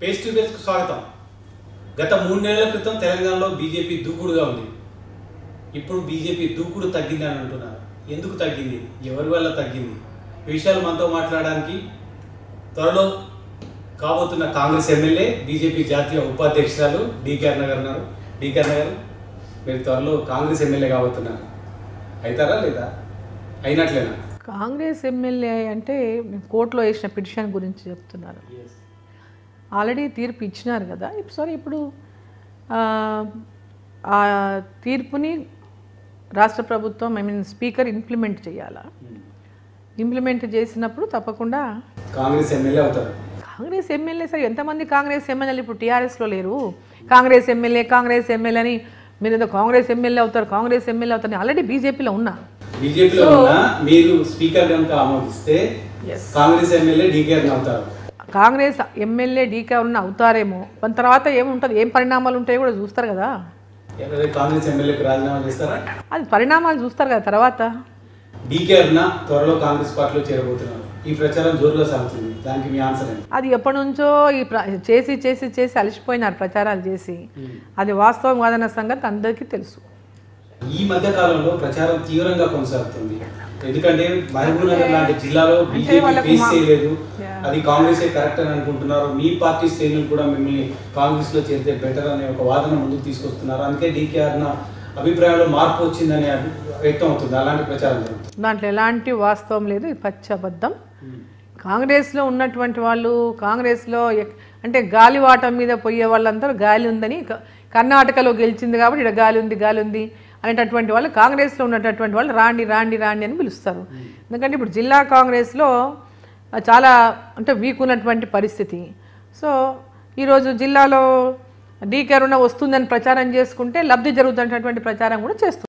Face to ఫేస్కు స్వాగతం గత మూడు నెలల క్రితం తెలంగాణలో బీజేపీ దూకుడుగా ఉంది ఇప్పుడు బీజేపీ దూకుడు తగ్గింది అని అంటున్నారు ఎందుకు తగ్గింది ఎవరి వల్ల తగ్గింది ఈ విషయాలు మనతో మాట్లాడడానికి త్వరలో కాబోతున్న కాంగ్రెస్ ఎమ్మెల్యే బీజేపీ జాతీయ ఉపాధ్యక్షురాలు డీకేఆర్ నగర్ ఉన్నారు డీకేఆర్ నగర్ మీరు త్వరలో కాంగ్రెస్ ఎమ్మెల్యే కాబోతున్నారు అవుతారా లేదా అయినట్లేనా కాంగ్రెస్ ఎమ్మెల్యే అంటే కోర్టులో వేసిన పిటిషన్ గురించి చెప్తున్నారు ఆల్రెడీ తీర్పు ఇచ్చినారు కదా ఇప్పుడు సరే ఇప్పుడు ఆ, ఆ తీర్పుని రాష్ట్ర ప్రభుత్వం ఐ మీన్ స్పీకర్ ఇంప్లిమెంట్ చేయాలా ఇంప్లిమెంట్ చేసినప్పుడు తప్పకుండా కాంగ్రెస్ ఎమ్మెల్యే అవుతారు కాంగ్రెస్ ఎమ్మెల్యే సరే ఎంతమంది కాంగ్రెస్ ఎమ్మెల్యేలు ఇప్పుడు టీఆర్ఎస్లో లేరు కాంగ్రెస్ ఎమ్మెల్యే కాంగ్రెస్ ఎమ్మెల్యే అని మీరు ఏదో కాంగ్రెస్ ఎమ్మెల్యే అవుతారు కాంగ్రెస్ ఎమ్మెల్యే అవుతారు ఆల్రెడీ బీజేపీలో ఉన్నా బీజేపీలో ఉన్న మీరు స్పీకర్ కనుక ఆమోదిస్తే కాంగ్రెస్ ఎమ్మెల్యే డీకేఆర్ అవుతారు కాంగ్రెస్ ఎమ్మెల్యే డీకే ఉన్న అవుతారేమో దాని తర్వాత ఏముంటుంది ఏం పరిణామాలు ఉంటాయో కూడా చూస్తారు కదా ఎవరైతే కాంగ్రెస్ ఎమ్మెల్యేకి రాజీనామా చేస్తారా అది పరిణామాలు చూస్తారు కదా తర్వాత డీకేఆర్ త్వరలో కాంగ్రెస్ పార్టీలో చేరబోతున్నారు ఈ ప్రచారం జోరుగా సాగుతుంది దానికి మీ ఆన్సర్ ఏంటి అది ఎప్పటి నుంచో ఈ ప్ర- చేసి చేసి చేసి అలసిపోయినారు ప్రచారాలు చేసి అది వాస్తవం కాదన్న సంగతి అందరికీ తెలుసు ఈ మధ్య కాలంలో ప్రచారం తీవ్రంగా కొనసాగుతుంది ఎందుకంటే మహబూబ్ నగర్ లాంటి జిల్లాలో బీజేపీ వాళ్ళకు ఫేస్ మా- చేయలేదు Yeah. అది కాంగ్రెసే కరెక్ట్ అని అనుకుంటున్నారు మీ పార్టీ శ్రేణులు కూడా మిమ్మల్ని కాంగ్రెస్ లో చేరితే బెటర్ అనే ఒక వాదన ముందుకు తీసుకొస్తున్నారు అందుకే డీకేఆర్ అభిప్రాయంలో మార్పు వచ్చిందని అభి- వ్యక్తం అవుతుంది అలాంటి ప్రచారం జరుగుతుంది దాంట్లో ఎలాంటి వాస్తవం లేదు ఇది పచ్చి అబద్ధం కాంగ్రెస్లో ఉన్నటువంటి వాళ్ళు కాంగ్రెస్లో ఎక్- అంటే గాలివాటం మీద పోయే వాళ్ళందరూ గాలి ఉందని క- కర్ణాటకలో గెలిచింది కాబట్టి ఇక్కడ గాలి ఉంది గాలి ఉంది అనేటటువంటి వాళ్ళు కాంగ్రెస్లో ఉన్నటువంటి వాళ్ళు రాండి రాండి రాండి అని పిలుస్తారు ఎందుకంటే ఇప్పుడు జిల్లా కాంగ్రెస్లో ఆ, చాలా అంటే వీక్ ఉన్నటువంటి పరిస్థితి సో ఈరోజు జిల్లాలో డీకే రుణ వస్తుందని ప్రచారం చేసుకుంటే లబ్ధి జరుగుతున్నటువంటి ప్రచారం కూడా చేస్తుంది